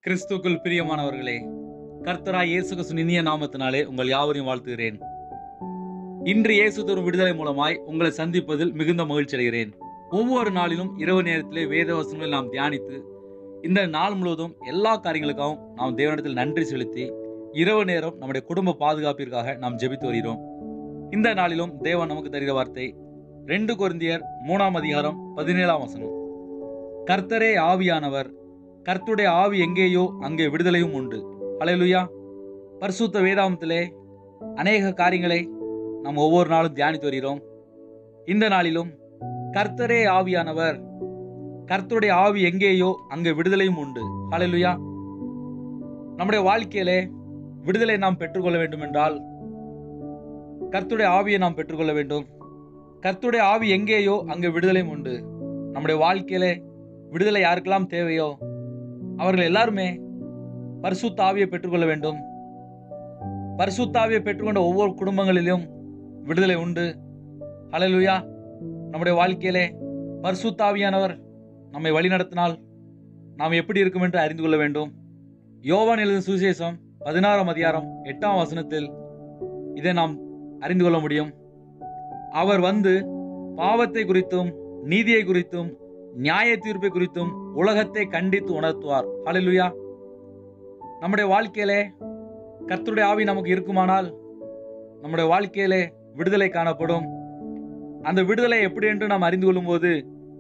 கிறிஸ்துக்குள் பிரியமானவர்களே கர்த்தராய் இயேசு கிறிஸ்துவின் இனிய நாமத்தினாலே உங்கள் யாவரையும் வாழ்த்துகிறேன் இன்று இயேசு தரும் விடுதலை மூலமாய் உங்களை சந்திப்பதில் மிகுந்த மகிழ்ச்சி அடைகிறேன் ஒவ்வொரு நாளிலும் இரவு நேரத்திலே வேத வசனங்களை நாம் தியானித்து இந்த நாள் முழுவதும் எல்லா காரியங்களுக்காகவும் நாம் தேவனிடத்தில் நன்றி செலுத்தி இரவு நேரம் நம்முடைய குடும்ப பாதுகாப்பிற்காக நாம் ஜெபித்து வருகிறோம் இந்த நாளிலும் தேவன் நமக்கு தருகிற வார்த்தை ரெண்டு கொரிந்தியர் மூணாம் அதிகாரம் பதினேழாம் வசனம் கர்த்தரே ஆவியானவர் கர்த்தருடைய ஆவி எங்கேயோ அங்கே விடுதலையும் உண்டு ஹalleluya பரிசுத்த வேதாமத்திலே அநேக காரியங்களை நாம் ஒவ்வொரு நாளும் தியானித்து வருகிறோம் இந்த நாளிலும் கர்த்தரே ஆவியானவர் கர்த்தருடைய ஆவி எங்கேயோ அங்கே விடுதலையும் உண்டு ஹalleluya நம்முடைய வாழ்க்கையிலே விடுதலை நாம் பெற்றுக்கொள்ள வேண்டும் என்றால் கர்த்தருடைய ஆவியை நாம் பெற்றுக்கொள்ள வேண்டும் கர்த்தருடைய ஆவி எங்கேயோ அங்கே விடுதலையும் உண்டு நம்முடைய வாழ்க்கையிலே விடுதலை யாருக்கெல்லாம் தேவையோ அவர்கள் எல்லாருமே பரிசுத்த ஆவியை பெற்றுக்கொள்ள வேண்டும் பரிசுத்த ஆவியை பெற்றுக்கொண்ட ஒவ்வொரு குடும்பங்களிலும் விடுதலை உண்டு ஹalleluya நம்முடைய வாழ்க்கையிலே பரிசுத்த ஆவியானவர் நம்மை வழிநடத்தினால் நாம் எப்படி இருக்கும் என்று அறிந்து கொள்ள வேண்டும் யோவான் எழுதும் சுவிசேஷம் பதினாறாம் அதிகாரம் எட்டாம் வசனத்தில் இதை நாம் அறிந்து கொள்ள முடியும் அவர் வந்து பாவத்தை குறித்தும் நீதியை குறித்தும் நியாய தீர்ப்பை குறித்தும் உலகத்தை கண்டித்து உணர்த்துவார் ஹalleluya நம்முடைய வாழ்க்கையிலே கர்த்தருடைய ஆவி நமக்கு இருக்குமானால் நம்முடைய வாழ்க்கையிலே விடுதலை காணப்படும் அந்த விடுதலை எப்படி என்று நாம் அறிந்து கொள்ளும்போது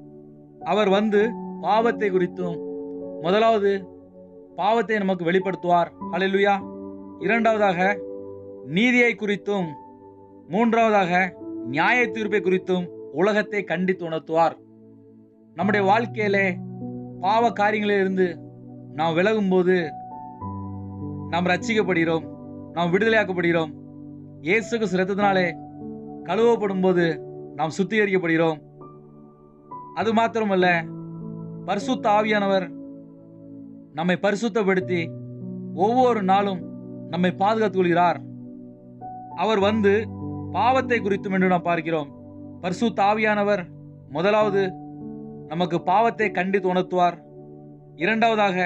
அவர் வந்து பாவத்தை குறித்தும் முதலாவது பாவத்தை நமக்கு வெளிப்படுத்துவார் ஹalleluya இரண்டாவதாக நீதியை குறித்தும் மூன்றாவதாக நியாய தீர்ப்பை குறித்தும் உலகத்தை கண்டித்து உணர்த்துவார் நம்முடைய வாழ்க்கையிலே பாவ காரியங்களிலிருந்து நாம் விலகும்போது நாம் ரட்சிக்கப்படுகிறோம் நாம் விடுதலையாக்கப்படுகிறோம் இயேசுக்கு சிரத்தினாலே கழுவப்படும் போது நாம் சுத்திகரிக்கப்படுகிறோம் அது மாத்திரமல்ல பரிசுத்த ஆவியானவர் நம்மை பரிசுத்தப்படுத்தி ஒவ்வொரு நாளும் நம்மை பாதுகாத்துக் கொள்கிறார் அவர் வந்து பாவத்தை குறித்தும் என்று நாம் பார்க்கிறோம் பரிசுத்த ஆவியானவர் முதலாவது நமக்கு பாவத்தை கண்டித்து உணர்த்துவார் இரண்டாவதாக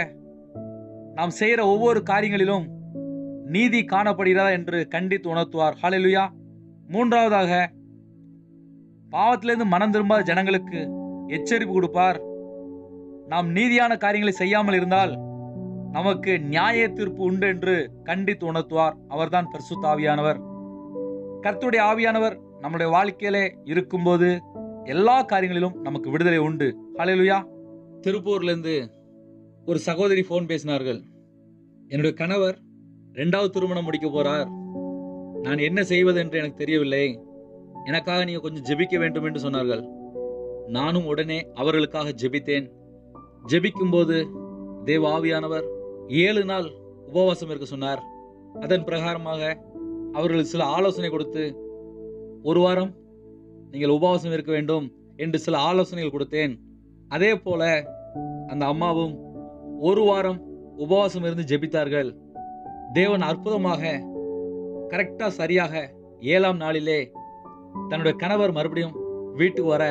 நாம் செய்கிற ஒவ்வொரு காரியங்களிலும் நீதி காணப்படுகிறதா என்று கண்டித்து உணர்த்துவார் ஹalleluya மூன்றாவதாக பாவத்திலிருந்து மனம் திரும்பாத ஜனங்களுக்கு எச்சரிப்பு கொடுப்பார் நாம் நீதியான காரியங்களை செய்யாமல் இருந்தால் நமக்கு நியாய தீர்ப்பு உண்டு என்று கண்டித்து உணர்த்துவார் அவர்தான் பரிசுத்த ஆவியானவர் கர்த்தருடைய ஆவியானவர் நம்முடைய வாழ்க்கையிலே இருக்கும்போது எல்லா காரியங்களிலும் நமக்கு விடுதலை உண்டு ஹalleluya திருப்பூர்ல இருந்து ஒரு சகோதரி ஃபோன் பேசினார்கள் என்னுடைய கணவர் ரெண்டாவது திருமணம் முடிக்க போறார் நான் என்ன செய்வது என்று எனக்கு தெரியவில்லை எனக்காக நீங்க கொஞ்சம் ஜெபிக்க வேண்டும் என்று சொன்னார்கள் நானும் உடனே அவர்களுக்காக ஜெபித்தேன் ஜெபிக்கும்போது தேவ ஆவியானவர் ஏழு நாள் உபவாசம் இருக்க சொன்னார் அதன் பிரகாரமாக அவர்களுக்கு சில ஆலோசனை கொடுத்து ஒரு வாரம் நீங்கள் உபவாசம் இருக்க வேண்டும் என்று சில ஆலோசனைகள் கொடுத்தேன் அதே போல அந்த அம்மாவும் ஒரு வாரம் உபவாசம் இருந்து ஜெபித்தார்கள் தேவன் அற்புதமாக கரெக்டா சரியாக ஏழாம் நாளிலே தன்னுடைய கணவர் மறுபடியும் வீட்டுக்கு வர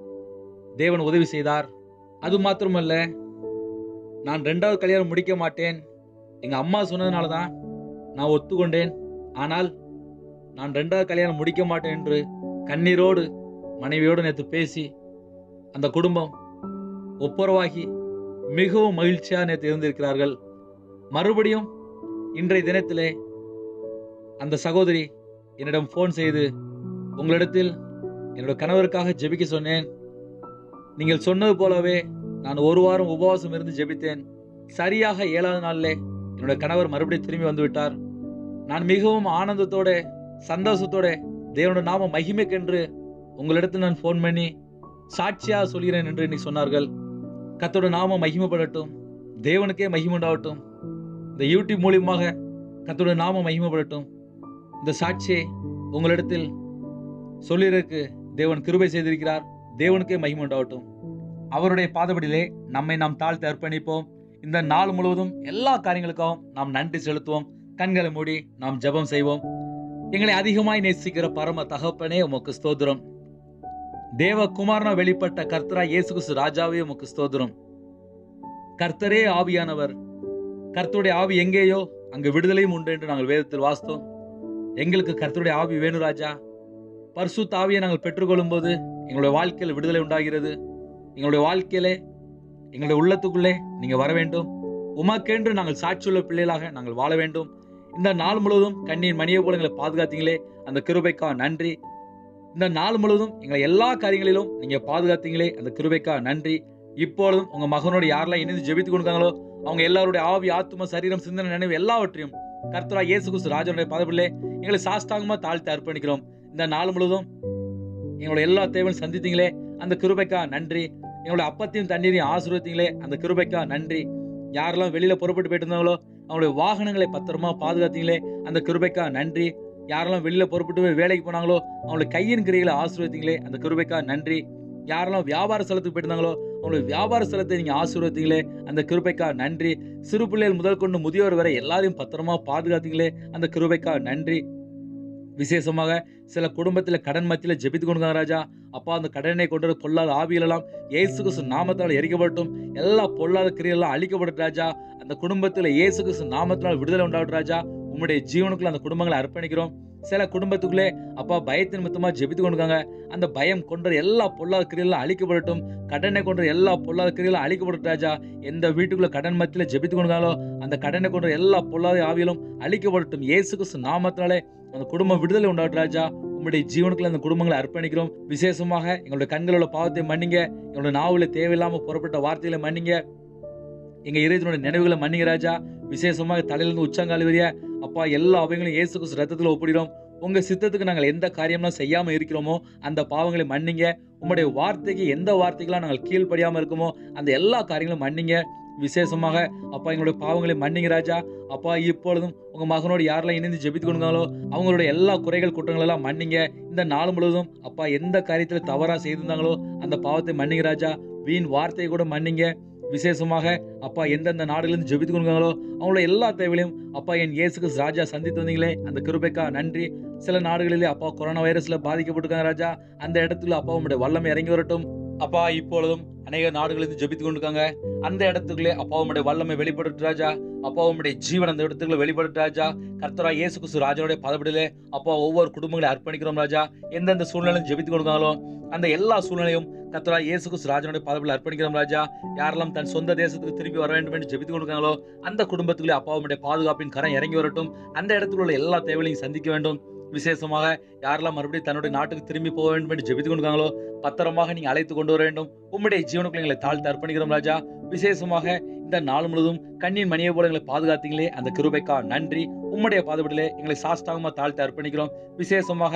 தேவன் உதவி செய்தார் அது மாத்திரமல்ல நான் ரெண்டாவது கல்யாணம் முடிக்க மாட்டேன் எங்க அம்மா சொன்னதுனால தான் நான் ஒத்துக்கொண்டேன் ஆனால் நான் ரெண்டாவது கல்யாணம் முடிக்க மாட்டேன் என்று கண்ணீரோடு மனைவியோடு நேற்று பேசி அந்த குடும்பம் ஒப்புரவாகி மிகவும் மகிழ்ச்சியாக நேற்று இருந்திருக்கிறார்கள் மறுபடியும் இன்றைய தினத்திலே அந்த சகோதரி என்னிடம் ஃபோன் செய்து உங்களிடத்தில் என்னோட கணவருக்காக ஜெபிக்க சொன்னேன் நீங்கள் சொன்னது போலவே நான் ஒரு வாரம் உபவாசம் இருந்து ஜெபித்தேன் சரியாக ஏழாவது நாளிலே என்னோட கணவர் மறுபடியும் திரும்பி வந்து விட்டார் நான் மிகவும் ஆனந்தத்தோட சந்தோஷத்தோட தேவனோட நாம மகிமைக்கென்று உங்களிடத்தில் நான் ஃபோன் பண்ணி சாட்சியாக சொல்கிறேன் என்று இன்னைக்கு சொன்னார்கள் கத்தோட நாம மகிமைப்படட்டும் தேவனுக்கே மகிமுண்டாகட்டும் இந்த யூடியூப் மூலியமாக கத்தோட நாம மகிமைப்படட்டும் இந்த சாட்சியை உங்களிடத்தில் சொல்லிறதுக்கு தேவன் கிருபை செய்திருக்கிறார் தேவனுக்கே மகிமை உண்டாகட்டும் அவருடைய பாதபடியிலே நம்மை நாம் தாழ்த்து அர்ப்பணிப்போம் இந்த நாள் முழுவதும் எல்லா காரியங்களுக்காகவும் நாம் நன்றி செலுத்துவோம் கண்களை மூடி நாம் ஜெபம் செய்வோம் எங்களை அதிகமாய் நேசிக்கிற பரம தகப்பனே உமக்கு ஸ்தோத்திரம் தேவ குமாரனா வெளிப்பட்ட கர்த்தரா இயேசு கிறிஸ்து ராஜாவே உமக்கு ஸ்தோத்திரம் கர்த்தரே ஆவியானவர் கர்த்தருடைய ஆவி எங்கேயோ அங்கு விடுதலையும் உண்டு என்று நாங்கள் வேதத்தில் வாசித்தோம் எங்களுக்கு கர்த்தருடைய ஆவி வேணும் ராஜா பரிசுத்த ஆவியை நாங்கள் பெற்றுக்கொள்ளும் போது எங்களுடைய வாழ்க்கையில் விடுதலை உண்டாகிறது எங்களுடைய வாழ்க்கையிலே எங்களுடைய உள்ளத்துக்குள்ளே நீங்க வர வேண்டும் உமக்கென்று நாங்கள் சாட்சியுள்ள பிள்ளைகளாக நாங்கள் வாழ வேண்டும் இந்த நாள் முழுவதும் கண்ணீர் மணியை போல எங்களை பாதுகாத்தீங்களே அந்த கிருபைக்கா நன்றி இந்த நாள் முழுவதும் எங்களை எல்லா காரியங்களிலும் நீங்க பாதுகாத்தீங்களே அந்த கிருபைக்கா நன்றி இப்பொழுதும் உங்க மகனோடு யாரெல்லாம் இணைந்து ஜெபித்து கொடுக்காங்களோ அவங்க எல்லாருடைய ஆவி ஆத்தும சரீரம் சிந்தனை நினைவு எல்லாவற்றையும் கர்த்தரா இயேசு கிறிஸ்து ராஜனுடைய பதவிலே எங்களை சாஸ்தாங்கமா தாழ்த்தி அர்ப்பணிக்கிறோம் இந்த நாள் முழுவதும் எங்களோட எல்லா தேவையும் சந்தித்தீங்களே அந்த கிருபைக்கா நன்றி எங்களோட அப்பத்தையும் தண்ணீரையும் ஆசீர்வதித்தீங்களே அந்த கிருபைக்கா நன்றி யாரெல்லாம் வெளியில புறப்பட்டு போயிட்டு இருந்தாங்களோ அவங்களுடைய வாகனங்களை பத்திரமா பாதுகாத்தீங்களே அந்த கிருபைக்கா நன்றி யாரெல்லாம் வெளியில புறப்பட்டு போய் வேலைக்கு போனாங்களோ அவங்களுடைய கையின் கிரைகளை ஆசீர்வதித்தீங்களே அந்த கிருபைக்கா நன்றி யாரெல்லாம் வியாபார ஸ்தலத்துக்கு போயிருந்தாங்களோ அவங்களுடைய வியாபார ஸ்தலத்தை நீங்க ஆசீர்வதித்தீங்களே அந்த கிருபைக்கா நன்றி சிறு பிள்ளைகள் முதல் கொண்டு முதியோர் வரை எல்லாரையும் பத்திரமா பாதுகாத்தீங்களே அந்த கிருபைக்கா நன்றி விசேஷமாக சில குடும்பத்தில் கடன் மத்தியில் ஜெபித்து கொண்டு ராஜா அப்பா அந்த கடனை கொண்டு பொல்லாத ஆவிகளெல்லாம் இயேசு கிறிஸ்து நாமத்தால் எரிக்கப்பட்டும் எல்லா பொல்லாத கிரியெல்லாம் அழிக்கப்படும் ராஜா அந்த குடும்பத்தில் இயேசு கிறிஸ்து நாமத்தினால் விடுதலை உண்டாகட்டும் ராஜா உம்முடைய ஜீவனுக்குள்ள அந்த குடும்பங்களை அர்ப்பணிக்கிறோம் சில குடும்பத்துக்குள்ளே அப்பா பயத்தின் நிமித்தமா ஜெபித்து கொண்டுக்காங்க அந்த பயம் கொண்ட எல்லா பொல்லாத கிரியெல்லாம் அழிக்கப்படட்டும் கடனை கொண்ட எல்லா பொல்லாத கிரியெல்லாம் அழிக்கப்படட்டும் ராஜா எந்த வீட்டுக்குள்ள கடன் மத்தியில் ஜெபித்து கொண்டாலோ அந்த கடனை கொண்ட எல்லா பொல்லாத ஆவிகளும் அழிக்கப்படட்டும் இயேசு கிறிஸ்து நாமத்தினாலே அந்த குடும்பம் விடுதலை உண்டாகட்டும் ராஜா உம்முடைய ஜீவனுக்குள்ள அந்த குடும்பங்களை அர்ப்பணிக்கிறோம் விசேஷமாக எங்களுடைய கண்களோட பாவத்தை மன்னிங்க எங்களுடைய நாவல தேவையில்லாம புறப்பட்ட வார்த்தைகளை மன்னிங்க எங்க இறைவனுடைய நினைவுகளை மன்னிங்க ராஜா விசேஷமாக தலையிலிருந்து உச்சங்கால் வரைய அப்பா எல்லா அவைகளையும் இயேசு கிறிஸ்து ரத்தத்துல ஒப்பிடுறோம் உங்க சித்தத்துக்கு நாங்கள் எந்த காரியம்லாம் செய்யாம இருக்கிறோமோ அந்த பாவங்களை மன்னிங்க உம்முடைய வார்த்தைக்கு எந்த வார்த்தைகளாம் நாங்கள் கீழ்ப்படியாம இருக்குமோ அந்த எல்லா காரியங்களும் மன்னிங்க விசேஷமாக அப்பா எங்களுடைய பாவங்களை மன்னிங்க ராஜா அப்பா இப்பொழுதும் உங்க மகனோடு யாரெல்லாம் இணைந்து ஜெபித்து கொடுங்களோ அவங்களுடைய எல்லா குறைகள் குற்றங்கள் எல்லாம் மன்னிங்க இந்த நாள் முழுவதும் அப்பா எந்த காரியத்துல தவறா செய்திருந்தாங்களோ அந்த பாவத்தை மன்னிங்க ராஜா வீண் வார்த்தையை கூட மன்னிங்க விசேஷமாக அப்பா எந்தெந்த நாடுகளிலிருந்து ஜெபித்து கொடுங்களோ அவங்களோட எல்லா தேவையிலையும் அப்பா என் இயேசுக்கு ராஜா சந்தித்து வந்தீங்களே அந்த கிருபைக்கா நன்றி சில நாடுகளிலே அப்பா கொரோனா வைரஸ்ல பாதிக்கப்பட்டிருக்காங்க ராஜா அந்த இடத்துல அப்பா உங்களுடைய வல்லமை இறங்கி வரட்டும் அப்பா இப்பொழுதும் அநேக நாடுகளிலிருந்து ஜெபித்து கொண்டிருக்காங்க அந்த இடத்துக்குள்ளே அப்பா உங்களுடைய வல்லமை வெளிப்பட்டு ராஜா அப்பா உங்களுடைய ஜீவன் அந்த இடத்துக்குள்ள வெளிப்பட்டு ராஜா கர்த்தரா இயேசு கிறிஸ்து ராஜாவுடைய பதவிடலே அப்பா ஒவ்வொரு குடும்பங்களை அர்ப்பணிக்கிறோம் ராஜா எந்தெந்த சூழ்நிலையும் ஜெபித்து கொடுக்காங்களோ அந்த எல்லா சூழ்நிலையும் கர்த்தரா இயேசு கிறிஸ்து ராஜனுடைய பதவியில் அர்ப்பணிக்கிறோம் ராஜா யாரெல்லாம் தன் சொந்த தேசத்துக்கு திரும்பி வர வேண்டும் என்று ஜெபித்து கொடுக்காங்களோ அந்த குடும்பத்துக்குள்ளே அப்பாவுடைய பாதுகாப்பின் கரம் இறங்கி வரட்டும் அந்த இடத்துல உள்ள எல்லா தேவைகளையும் சந்திக்க வேண்டும் விசேஷமாக யாரெல்லாம் மறுபடியும் தன்னுடைய நாட்டுக்கு திரும்பி போக வேண்டும் என்று ஜெபித்து கொண்டிருக்காங்களோ பத்திரமாக நீங்க அழைத்து கொண்டு வர வேண்டும் உம்முடைய ஜீவனுக்குள்ள எங்களை தாழ்த்து அர்ப்பணிக்கிறோம் ராஜா விசேஷமாக இந்த நாள் முழுவதும் கண்ணின் மணியை போல எங்களை பாதுகாத்தீங்களே அந்த கிருபைக்கா நன்றி உம்முடைய பாதுபடிலே எங்களை சாஸ்தாகமா தாழ்த்து அர்ப்பணிக்கிறோம் விசேஷமாக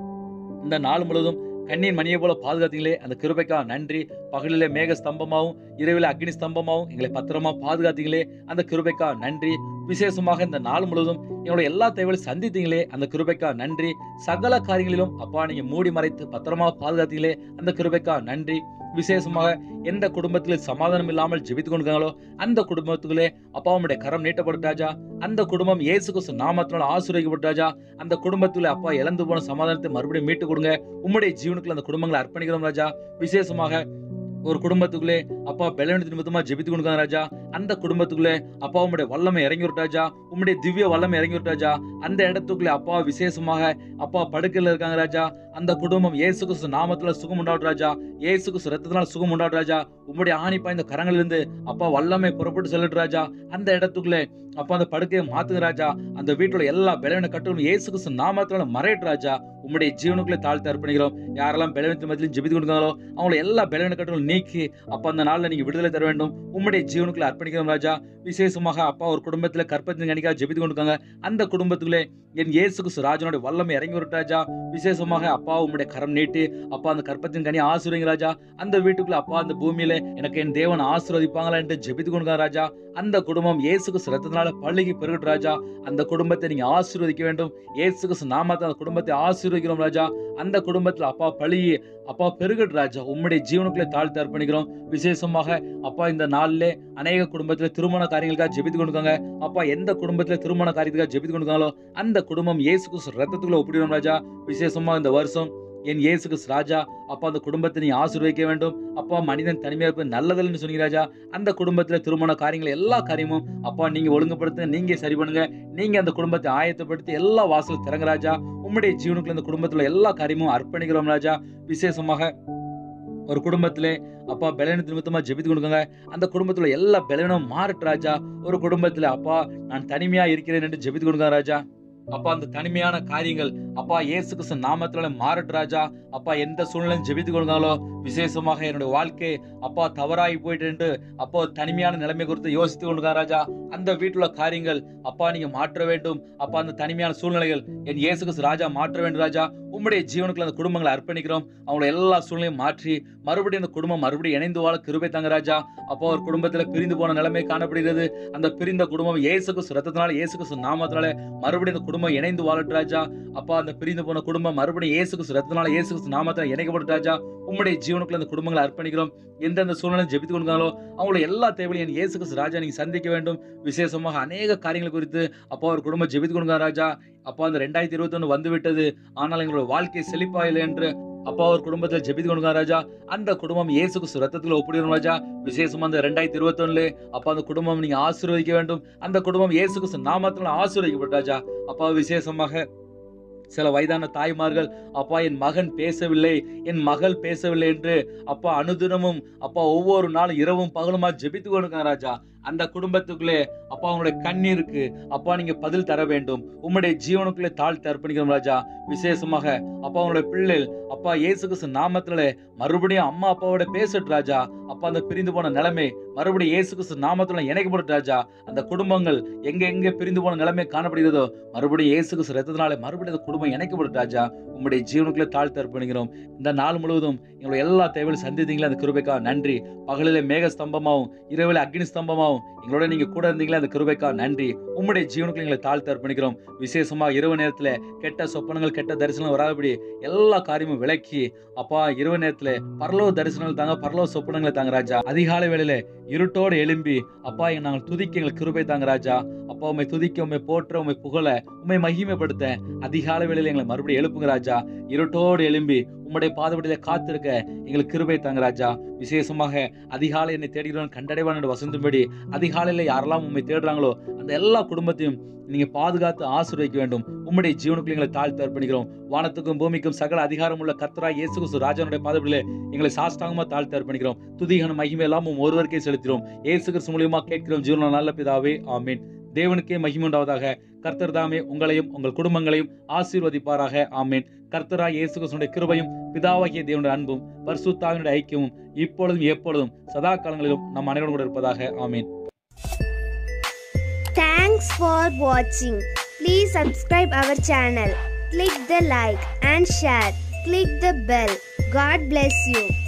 இந்த நாள் முழுவதும் கண்ணின் மணியை போல பாதுகாத்தீங்களே அந்த கிருபைக்கா நன்றி பகலிலே மேக ஸ்தம்பமாவும் இரவில அக்னி ஸ்தம்பமாவும் எங்களை பத்திரமா பாதுகாத்தீங்களே அந்த கிருபைக்கா நன்றி விசேஷமாக இந்த நாள் முழுவதும் என்னோட எல்லா தேவைகளையும் சந்தித்தீங்களே அந்த கிருபைக்கா நன்றி சகல காரியங்களிலும் அப்பா நீங்க மூடி மறைத்து பத்திரமா பாதுகாத்தீங்களே அந்த கிருபைக்கா நன்றி விசேஷமாக எந்த குடும்பத்தில் சமாதானம் இல்லாமல் ஜெபித்து கொண்டிருக்காங்களோ அந்த குடும்பத்துக்குள்ளே அப்பா உம்முடைய கரம் நீட்டப்பட்டாஜா அந்த குடும்பம் இயேசு கிறிஸ்து நாமத்தினால ஆசீர்வதிக்கப்பட்டாஜா அந்த குடும்பத்துல அப்பா இழந்து போன சமாதானத்தை மறுபடியும் மீட்டு கொடுங்க உம்முடைய ஜீவனுக்குள்ள அந்த குடும்பங்களை அர்ப்பணிக்கிறோம் ராஜா விசேஷமாக ஒரு குடும்பத்துக்குள்ளே அப்பா பலவீனத்து நிமித்தமா ஜெபித்து கொடுக்காங்க ராஜா அந்த குடும்பத்துக்குள்ளே அப்பா உம்முடைய வல்லமை இறங்கி விட்டாஜா உம்முடைய திவ்ய வல்லமை இறங்கி விட்டாஜா அந்த இடத்துக்குள்ளே அப்பா விசேஷமாக அப்பா படுக்கையில இருக்காங்க ராஜா அந்த குடும்பம் இயேசு கிறிஸ்து நாமத்துல சுகம் உண்டாடும் ராஜா இயேசு கிறிஸ்து ரத்தத்தினால சுகம் உண்டாடும் ராஜா உம்முடைய ஆணி பாய்ந்த கரங்களிலிருந்து அப்பா வல்லமை புறப்பட்டு செல்லட்டு ராஜா அந்த இடத்துக்குள்ளே அப்பா அந்த படுக்கையை மாத்துங்க ராஜா அந்த வீட்டுல எல்லா பலவீன கட்டுகளும் இயேசு கிறிஸ்து நாமத்தினால மறையட்டு ராஜா உம்முடைய ஜீவனுக்குள்ளே தாழ்த்து அர்ப்பணிக்கிறோம் யாரெல்லாம் பலவீனத்து மத்தியிலும் ஜெபித்து கொடுக்காங்களோ அவங்களை எல்லா பலவீன கட்டுகளும் நீக்கி அப்ப அந்த நாள்ல நீங்க விடுதலை தர வேண்டும் உம்முடைய ஜீவனுக்குள்ள அர்ப்பணிக்கிறோம் ராஜா விசேஷமாக அப்பா ஒரு குடும்பத்துல கற்பத்தின் கணிக்காக ஜெபித்து கொண்டிருக்காங்க அந்த குடும்பத்துக்குள்ளே என் இயேசு கிறிஸ்து ராஜனுடைய வல்லமை இறங்கி வரட்டும் ராஜா விசேஷமாக அப்பா உம்முடைய கரம் நீட்டி அப்பா அந்த கற்பத்தின் கனி ஆசீர்வதிங்க ராஜா அந்த வீட்டுக்குள்ள அப்பா அந்த பூமியில எனக்கு என் தேவன் ஆசீர்வதிப்பாங்களா என்று ஜெபித்து கொண்டிருக்காங்க ராஜா அந்த குடும்பம் இயேசு கிறிஸ்து ரத்தத்தினால பள்ளிக்கு பெருகட்டும் ராஜா அந்த குடும்பத்தை நீங்க ஆசீர்வதிக்க வேண்டும் இயேசு கிறிஸ்து நாமத்தை அந்த குடும்பத்தை ஆசீர்வதிக்கிறோம் ராஜா அந்த குடும்பத்துல அப்பா பழி அப்பா பெருகட் ராஜா உம்முடைய ஜீவனுக்குள்ளே தாழ்த்து அர்ப்பணிக்கிறோம் விசேஷமாக அப்பா இந்த நாளிலே அநேக குடும்பத்துல திருமண காரியங்களுக்காக ஜெபித்து கொண்டிருக்காங்க அப்பா எந்த குடும்பத்துல திருமண காரியத்துக்காக ஜெபித்து கொண்டிருக்காங்களோ அந்த குடும்பம் இயேசு கிறிஸ்து ரத்தத்துக்குள்ள ஒப்பிடுறோம் ராஜா விசேஷமா இந்த வருஷம் என் இயேசு கிறிஸ்து ராஜா அப்பா அந்த குடும்பத்தை நீ ஆசீர்வதிக்க வேண்டும் அப்பா மனிதன் தனிமையா இருப்பது நல்லதில்லைன்னு சொன்னீங்க ராஜா அந்த குடும்பத்துல திருமண காரியங்கள் எல்லா காரியமும் அப்பா நீங்க ஒழுங்குபடுத்துங்க நீங்க சரி பண்ணுங்க நீங்க அந்த குடும்பத்தை ஆயத்தப்படுத்தி எல்லா வாசலும் திறங்க ராஜா உம்முடைய ஜீவனுக்குள்ள அந்த குடும்பத்துல எல்லா காரியமும் அர்ப்பணிக்கிறோம் ராஜா விசேஷமாக ஒரு குடும்பத்திலே அப்பா பலவீனத்து நிமித்தமா ஜெபித்து கொடுங்க அந்த குடும்பத்துல எல்லா பலவீனம் மாறட்டு ராஜா ஒரு குடும்பத்துல அப்பா நான் தனிமையா இருக்கிறேன் என்று ஜெபித்து கொடுங்க ராஜா அப்பா அந்த தனிமையான காரியங்கள் அப்பா இயேசு கிறிஸ்து நாமத்துல மாறட்டு ராஜா அப்பா எந்த சூழ்நிலையும் ஜெபித்து கொடுங்காலோ விசேஷமாக என்னுடைய வாழ்க்கை அப்பா தவறாகி போயிட்டு அப்போ தனிமையான நிலைமை குறித்து யோசித்து கொண்டு ராஜா அந்த வீட்டுல காரியங்கள் அப்பா நீங்க மாற்ற வேண்டும் அப்பா அந்த தனிமையான சூழ்நிலைகள் என் இயேசு கிறிஸ்து ராஜா மாற்ற வேண்டும் ராஜா உம்முடைய ஜீவனுக்குள்ள அந்த குடும்பங்களை அர்ப்பணிக்கிறோம் அவங்கள எல்லா சூழ்நிலையும் மாற்றி மறுபடியும் அந்த குடும்பம் மறுபடியும் இணைந்து வாழ கிருபை தாங்க ராஜா அப்போ ஒரு குடும்பத்துல பிரிந்து போன நிலைமை காணப்படுகிறது அந்த பிரிந்த குடும்பம் இயேசு கிறிஸ்து ரத்தத்தினால இயேசு கிறிஸ்து நாமத்தினால மறுபடியும் அந்த குடும்பம் இணைந்து வாழட்டு ராஜா அப்பா அந்த பிரிந்து போன குடும்பம் மறுபடியும் இயேசு கிறிஸ்து ரத்தத்தினால இயேசு கிறிஸ்து நாமத்தினால இணைக்கப்பட்டு ராஜா உம்முடைய ஜீவனுக்குள்ள அந்த குடும்பங்களை அர்ப்பணிக்கிறோம் எந்தெந்த சூழ்நிலை ஜெபித்து கொண்டாலோ அவங்கள எல்லா தேவையும் என் இயேசு கிறிஸ்து ராஜா நீங்க சந்திக்க வேண்டும் விசேஷமாக அநேக காரியங்கள் குறித்து அப்பா ஒரு குடும்பம் ஜெபித்து கொடுங்க ராஜா அப்பா அந்த ரெண்டாயிரத்தி இருபத்தி ஒண்ணு வந்து விட்டது ஆனால் எங்களோட வாழ்க்கை செழிப்பா இல்லை என்று அப்பா ஒரு குடும்பத்தில் ஜெபித்து கொடுங்க ராஜா அந்த குடும்பம் இயேசு கிறிஸ்து ரத்தத்தில் ஒப்பிடுறோம் ராஜா விசேஷமா அந்த ரெண்டாயிரத்தி இருபத்தி ஒண்ணுல அப்பா அந்த குடும்பம் நீங்க ஆசீர்வதிக்க வேண்டும் அந்த குடும்பம் இயேசு கிறிஸ்து நாமத்தில் ஆசீர்வதிக்கப்பட்ட ராஜா அப்பா விசேஷமாக சில வயதான தாய்மார்கள் அப்பா என் மகன் பேசவில்லை என் மகள் பேசவில்லை என்று அப்பா அனுதினமும் அப்பா ஒவ்வொரு நாளும் இரவும் பகலுமா ஜெபித்து கொடுங்க ராஜா அந்த குடும்பத்துக்குள்ளே அப்பா உங்களுடைய கண்ணீருக்கு அப்பா நீங்க பதில் தர வேண்டும் உம்முடைய ஜீவனுக்குள்ளே தாழ்த்தி அர்ப்பணிக்கிறோம் ராஜா விசேஷமாக அப்பா உங்களுடைய பிள்ளைகள் அப்பா இயேசு கிறிஸ்து நாமத்துல மறுபடியும் அம்மா அப்பாவோட பேசட்டு ராஜா அப்பா அந்த பிரிந்து போன நிலைமை மறுபடியும் இயேசு கிறிஸ்து நாமத்துல இணைக்கப்பட்டு ராஜா அந்த குடும்பங்கள் எங்க எங்க பிரிந்து போன நிலைமை காணப்படுகிறதோ மறுபடியும் இயேசு கிறிஸ்து ரத்தத்தினால மறுபடியும் அந்த குடும்பம் இணைக்கப்பட்டு ராஜா உம்முடைய ஜீவனுக்குள்ளே தாழ்த்தி அர்ப்பணிக்கிறோம் இந்த நாள் முழுவதும் எங்களுடைய எல்லா தேவையும் சந்தித்தீங்களா அந்த கிருபைக்கா நன்றி பகலிலே மேக ஸ்தம்பமாவும் இரவில் அக்னி ஸ்தம்பமாவும் எங்களோட நீங்க கூட இருந்தீங்களா அந்த கிருபைக்கா நன்றி உம்முடைய ஜீவனுக்கு எங்களை தாழ்த்தி அர்ப்பணிக்கிறோம் விசேஷமா இரவு நேரத்துல கெட்ட சொப்பனங்கள் கெட்ட தரிசனம் வராதபடி எல்லா காரியமும் விளக்கி அப்பா இரவு நேரத்துல பரலோ தரிசனங்கள் தாங்க பரலோ சொப்பனங்களை தாங்க ராஜா அதிகாலை வேளையில இருட்டோடு எழும்பி அப்பா எங்க நாங்கள் துதிக்க எங்களுக்கு கிருபை தாங்க ராஜா அப்பா உண்மை துதிக்க உண்மை போற்ற உண்மை புகழ உண்மை மகிமைப்படுத்த அதிகாலை வேளையில எங்களை மறுபடியும் எழுப்புங்க ராஜா இருட்டோடு எழும்பி உம்முடைய பாதபடியில காத்திருக்க எங்களுக்கு கிருபை தாங்க ராஜா விசேஷமாக அதிகாலை என்னை தேடுகிறவன் கண்டடைவான் என்று வசந்தும்படி அதிகாலையில யாரெல்லாம் உண்மை தேடுறாங்களோ அந்த எல்லா குடும்பத்தையும் நீங்க பாதுகாத்து ஆசீர்வதிக்க வேண்டும் உம்முடைய ஜீவனுக்குள்ள எங்களை தாழ்த்து அர்ப்பணிக்கிறோம் வானத்துக்கும் பூமிக்கும் சகல அதிகாரம் உள்ள கர்த்தரா இயேசு கிறிஸ்து ராஜனுடைய பாதபடியில எங்களை சாஷ்டாங்கமா தாழ்த்து அர்ப்பணிக்கிறோம் துதிகன மகிமை எல்லாம் உம் ஒருவருக்கே செலுத்துகிறோம் இயேசு கிறிஸ்து மூலியமா கேட்கிறோம் ஜீவன நல்ல பிதாவே ஆமீன் தேவனுக்கே மகிமை உண்டாவதாக கர்த்தர் தாமே உங்களையும் உங்கள் குடும்பங்களையும் ஆசீர்வதிப்பாராக ஆமீன் கர்த்தரா இயேசு கிறிஸ்துடைய கிருபையும் பிதாவாகிய தேவனுடைய அன்பும் பரிசுத்தாவினுடைய ஐக்கியமும் இப்பொழுதும் எப்பொழுதும் சதா காலங்களிலும் நம் அனைவரும் கூட இருப்பதாக ஆமீன் Thanks for watching. Please subscribe our channel. Click the like and share. Click the bell. God bless you.